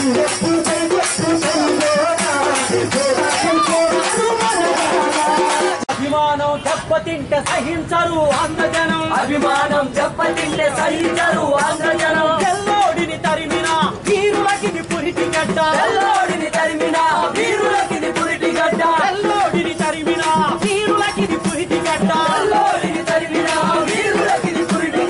అభిమానం దెబ్బతింటే సహించరు ఆంధ్రజనం అభిమానం దెబ్బతింటే సహించరు ఆంధ్రజనం తెల్లోడిని తరిమిన వీరులకి పురిటి గడ్డ తెల్లోడిని తరిమిన వీరులకిది పురిటి గడ్డ తెల్లోడిని తరిమిన వీరులకి పురిటి గడ్డ తెల్లోడిని తరిమిన వీరులకిది పురిటి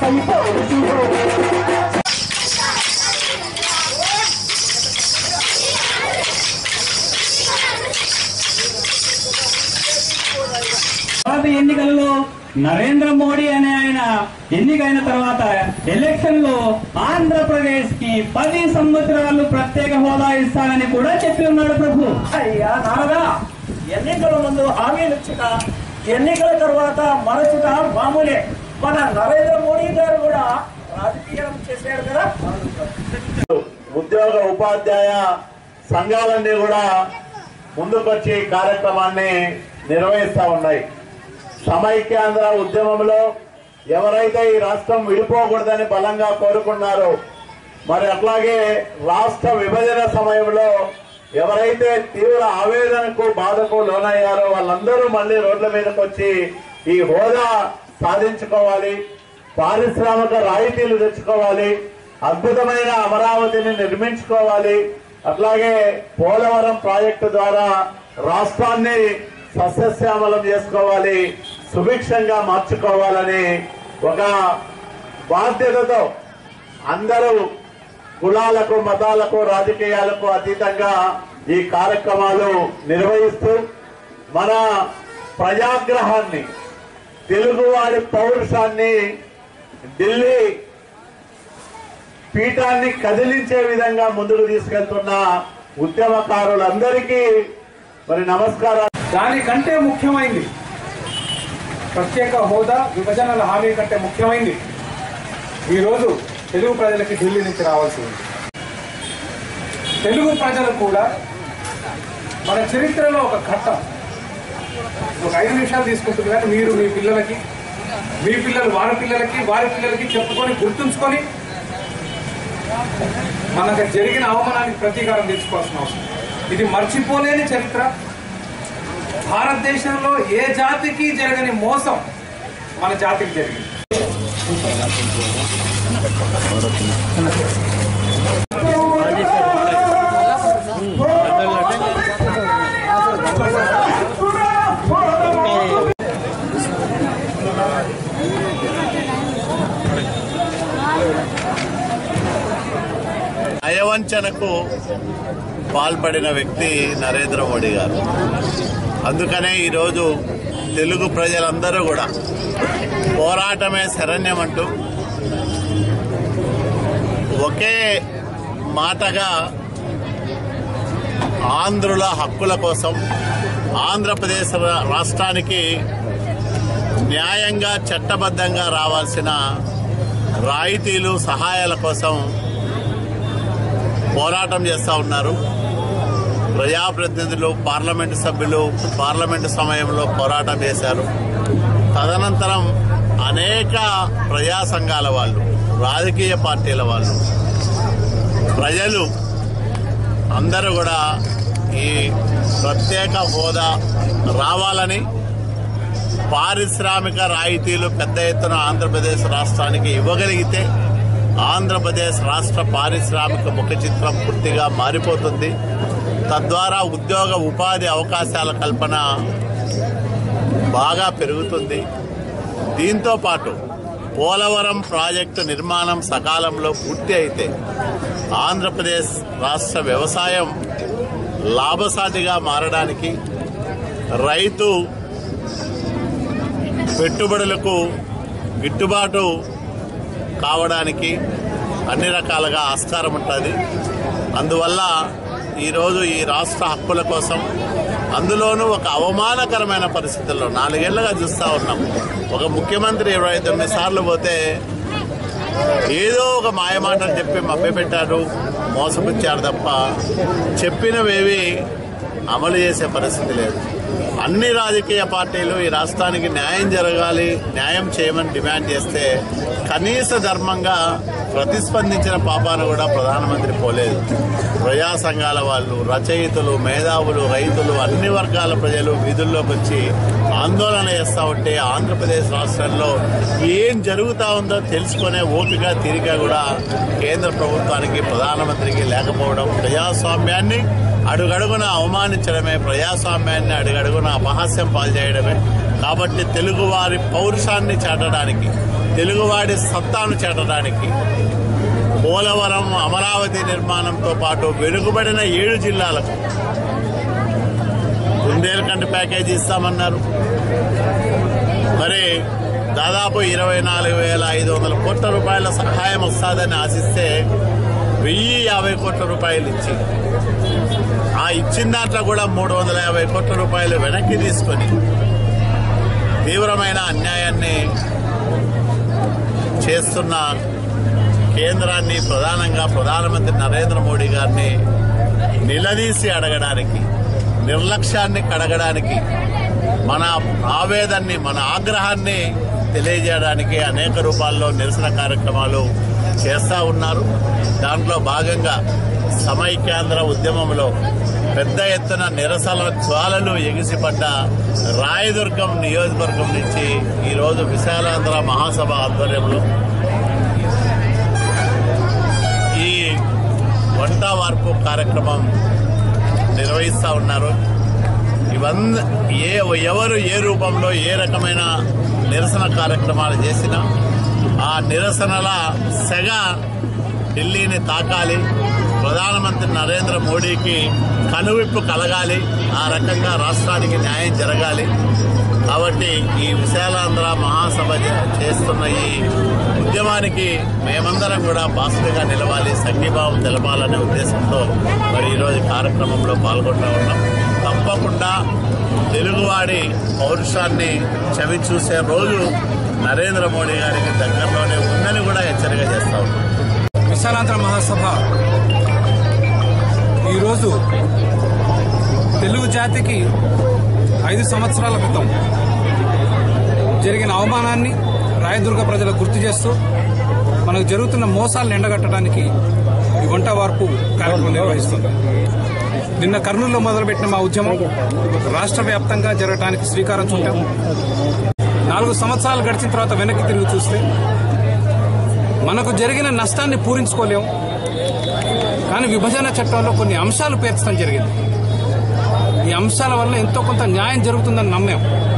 తర్వాత ఎన్నికలలో నరేంద్ర మోడీ అనే ఆయన ఎన్నికైన తర్వాత ఎలక్షన్ లో ఆంధ్రప్రదేశ్ కి పది సంవత్సరాలు ప్రత్యేక హోదా ఇస్తానని కూడా చెప్పి ఉన్నాడు ప్రభు అయ్యా నారదా ఎన్నికల ముందు హామీలు ఇచ్చుట ఎన్నికల తర్వాత మరచుట మామూలే మన నరేంద్ర మోడీ గారు కూడా రాజకీయం చేశారు కదా ఉద్యోగ ఉపాధ్యాయ సంఘాలన్నీ కూడా ముందుకొచ్చి ఈ కార్యక్రమాన్ని నిర్వహిస్తా ఉన్నాయి సమైక్యాంధ్ర ఉద్యమంలో ఎవరైతే ఈ రాష్ట్రం విడిపోకూడదని బలంగా కోరుకున్నారో మరి అట్లాగే రాష్ట్ర విభజన సమయంలో ఎవరైతే తీవ్ర ఆవేదనకు బాధకు లోనయ్యారో వాళ్ళందరూ మళ్ళీ రోడ్ల మీదకి వచ్చి ఈ హోదా సాధించుకోవాలి పారిశ్రామిక రాయితీలు తెచ్చుకోవాలి అద్భుతమైన అమరావతిని నిర్మించుకోవాలి అట్లాగే పోలవరం ప్రాజెక్టు ద్వారా రాష్ట్రాన్ని సస్యశ్యామలం చేసుకోవాలి సుభిక్షంగా మార్చుకోవాలని ఒక బాధ్యతతో అందరూ కులాలకు మతాలకు రాజకీయాలకు అతీతంగా ఈ కార్యక్రమాలు నిర్వహిస్తూ మన ప్రజాగ్రహాన్ని తెలుగువాడి పౌరుషాన్ని ఢిల్లీ పీఠాన్ని కదిలించే విధంగా ముందుకు తీసుకెళ్తున్న ఉద్యమకారులందరికీ మరి నమస్కారాలు దానికంటే ముఖ్యమైంది ప్రత్యేక హోదా విభజనల హామీ కంటే ముఖ్యమైంది ఈరోజు తెలుగు ప్రజలకి ఢిల్లీ నుంచి రావాల్సి ఉంది తెలుగు ప్రజలు కూడా మన చరిత్రలో ఒక ఘట్టం ఒక ఐదు నిమిషాలు తీసుకుంటుంది కానీ మీరు మీ పిల్లలకి మీ పిల్లలు వారి పిల్లలకి వారి పిల్లలకి చెప్పుకొని గుర్తుంచుకొని మనకు జరిగిన అవమానానికి ప్రతీకారం తెచ్చుకోవాల్సిన అవసరం ఇది మర్చిపోలేని చరిత్ర భారతదేశంలో ఏ జాతికి జరగని మోసం మన జాతికి జరిగింది నయవంచనకు పాల్పడిన వ్యక్తి నరేంద్ర మోడీ గారు అందుకనే ఈరోజు తెలుగు ప్రజలందరూ కూడా పోరాటమే శరణ్యం అంటూ ఒకే మాటగా ఆంధ్రుల హక్కుల కోసం ఆంధ్రప్రదేశ్ రా- రాష్ట్రానికి న్యాయంగా చట్టబద్ధంగా రావాల్సిన రాయితీలు సహాయాల కోసం పోరాటం చేస్తూ ఉన్నారు ప్రజాప్రతినిధులు పార్లమెంటు సభ్యులు పార్లమెంటు సమయంలో పోరాటం చేశారు తదనంతరం అనేక ప్రజా సంఘాల వాళ్ళు రాజకీయ పార్టీల వాళ్ళు ప్రజలు అందరూ కూడా ఈ ప్రత్యేక హోదా రావాలని పారిశ్రామిక రాయితీలు పెద్ద ఎత్తున ఆంధ్రప్రదేశ్ రాష్ట్రానికి ఇవ్వగలిగితే ఆంధ్రప్రదేశ్ రాష్ట్ర పారిశ్రామిక ముఖ చిత్రం పూర్తిగా మారిపోతుంది తద్వారా ఉద్యోగ ఉపాధి అవకాశాల కల్పన బాగా పెరుగుతుంది దీంతో పాటు పోలవరం ప్రాజెక్టు నిర్మాణం సకాలంలో పూర్తి అయితే ఆంధ్రప్రదేశ్ రాష్ట్ర వ్యవసాయం లాభసాటిగా మారడానికి రైతు పెట్టుబడులకు గిట్టుబాటు కావడానికి అన్ని రకాలుగా ఆస్కారం ఉంటుంది అందువల్ల ఈరోజు ఈ రాష్ట్ర హక్కుల కోసం అందులోనూ ఒక అవమానకరమైన పరిస్థితుల్లో నాలుగేళ్లుగా చూస్తూ ఉన్నాం ఒక ముఖ్యమంత్రి ఇరవై తొమ్మిది సార్లు పోతే ఏదో ఒక మాయమాటలు చెప్పి మభ్యపెట్టారు మోసపుచ్చారు తప్ప చెప్పినవేవి అమలు చేసే పరిస్థితి లేదు అన్ని రాజకీయ పార్టీలు ఈ రాష్ట్రానికి న్యాయం జరగాలి న్యాయం చేయమని డిమాండ్ చేస్తే కనీస ధర్మంగా ప్రతిస్పందించిన పాపాన కూడా ప్రధానమంత్రి పోలేదు ప్రజా సంఘాల వాళ్ళు రచయితలు మేధావులు రైతులు అన్ని వర్గాల ప్రజలు వీధుల్లోకి వచ్చి ఆందోళన చేస్తూ ఉంటే ఆంధ్రప్రదేశ్ రాష్ట్రంలో ఏం జరుగుతా ఉందో తెలుసుకునే ఓపిక తీరిక కూడా కేంద్ర ప్రభుత్వానికి ప్రధానమంత్రికి లేకపోవడం ప్రజాస్వామ్యాన్ని అడుగడుగున అవమానించడమే ప్రజాస్వామ్యాన్ని అడుగడుగున అపహాస్యం పాల్చేయడమే కాబట్టి తెలుగువారి పౌరుషాన్ని చాటడానికి తెలుగువాడి సత్తాను చాటడానికి పోలవరం అమరావతి నిర్మాణంతో పాటు వెనుకబడిన ఏడు జిల్లాలకు బుందేల్ఖండ్ ప్యాకేజీ ఇస్తామన్నారు మరి దాదాపు ఇరవై నాలుగు వేల ఐదు వందల కోట్ల రూపాయల సహాయం వస్తుందని ఆశిస్తే వెయ్యి యాభై కోట్ల రూపాయలు ఇచ్చి ఆ ఇచ్చిన దాంట్లో కూడా మూడు వందల యాభై కోట్ల రూపాయలు వెనక్కి తీసుకొని తీవ్రమైన అన్యాయాన్ని చేస్తున్న కేంద్రాన్ని ప్రధానంగా ప్రధానమంత్రి నరేంద్ర మోడీ గారిని నిలదీసి అడగడానికి నిర్లక్ష్యాన్ని కడగడానికి మన ఆవేదన్ని మన ఆగ్రహాన్ని తెలియజేయడానికి అనేక రూపాల్లో నిరసన కార్యక్రమాలు చేస్తూ ఉన్నారు దాంట్లో భాగంగా సమైక్యాంధ్ర ఉద్యమంలో పెద్ద ఎత్తున నిరసన జ్వాలలు ఎగిసిపడ్డ రాయదుర్గం నియోజకవర్గం నుంచి ఈరోజు విశాలాంధ్ర మహాసభ ఆధ్వర్యంలో ఈ వంట వార్పు కార్యక్రమం నిర్వహిస్తూ ఉన్నారు ఇవన్నీ ఏ ఎవరు ఏ రూపంలో ఏ రకమైన నిరసన కార్యక్రమాలు చేసినా ఆ నిరసనల సెగ ఢిల్లీని తాకాలి ప్రధానమంత్రి నరేంద్ర మోడీకి కనువిప్పు కలగాలి ఆ రకంగా రాష్ట్రానికి న్యాయం జరగాలి కాబట్టి ఈ విశాలాంధ్ర మహాసభ చే- చేస్తున్న ఈ ఉద్యమానికి మేమందరం కూడా బాసులుగా నిలవాలి సంఘీభావం తెలపాలనే ఉద్దేశంతో మరి ఈరోజు కార్యక్రమంలో పాల్గొంటూ ఉన్నాం తప్పకుండా తెలుగువాడి పౌరుషాన్ని చవి చూసే రోజు నరేంద్ర మోడీ గారికి దగ్గరలోనే ఉందని కూడా హెచ్చరిక చేస్తా ఉన్నాం విశాలాంధ్ర మహాసభ ఈరోజు తెలుగు జాతికి ఐదు సంవత్సరాల క్రితం జరిగిన అవమానాన్ని రాయదుర్గ ప్రజలకు గుర్తు చేస్తూ మనకు జరుగుతున్న మోసాలను ఎండగట్టడానికి ఈ వంట వార్పు కార్యక్రమం నిర్వహిస్తుంది నిన్న కర్నూలులో మొదలుపెట్టిన మా ఉద్యమం రాష్ట్ర వ్యాప్తంగా జరగడానికి శ్రీకారం చుట్టాం నాలుగు సంవత్సరాలు గడిచిన తర్వాత వెనక్కి తిరిగి చూస్తే మనకు జరిగిన నష్టాన్ని పూరించుకోలేం కానీ విభజన చట్టంలో కొన్ని అంశాలు పేర్చడం జరిగింది ఈ అంశాల వల్ల ఎంతో కొంత న్యాయం జరుగుతుందని నమ్మాం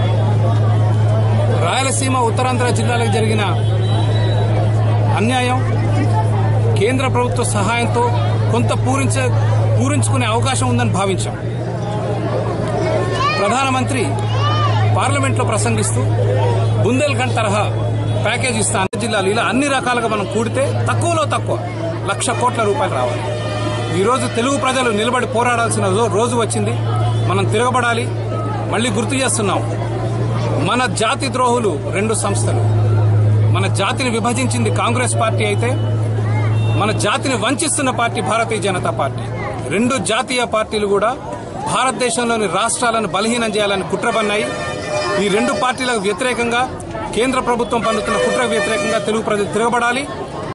రాయలసీమ ఉత్తరాంధ్ర జిల్లాలకు జరిగిన అన్యాయం కేంద్ర ప్రభుత్వ సహాయంతో కొంత పూరించ పూరించుకునే అవకాశం ఉందని భావించాం ప్రధానమంత్రి పార్లమెంట్లో ప్రసంగిస్తూ బుందేల్ఖండ్ తరహా ప్యాకేజ్ ఇస్తాను జిల్లాలు ఇలా అన్ని రకాలుగా మనం కూడితే తక్కువలో తక్కువ లక్ష కోట్ల రూపాయలు రావాలి ఈరోజు తెలుగు ప్రజలు నిలబడి పోరాడాల్సిన రో- రోజు వచ్చింది మనం తిరగబడాలి మళ్ళీ గుర్తు చేస్తున్నాం మన జాతి ద్రోహులు రెండు సంస్థలు మన జాతిని విభజించింది కాంగ్రెస్ పార్టీ అయితే మన జాతిని వంచిస్తున్న పార్టీ భారతీయ జనతా పార్టీ రెండు జాతీయ పార్టీలు కూడా భారతదేశంలోని రాష్ట్రాలను బలహీనం చేయాలని కుట్రబన్నాయి ఈ రెండు పార్టీలకు వ్యతిరేకంగా కేంద్ర ప్రభుత్వం పన్నుతున్న కుట్రకు వ్యతిరేకంగా తెలుగు ప్రజలు తిరగబడాలి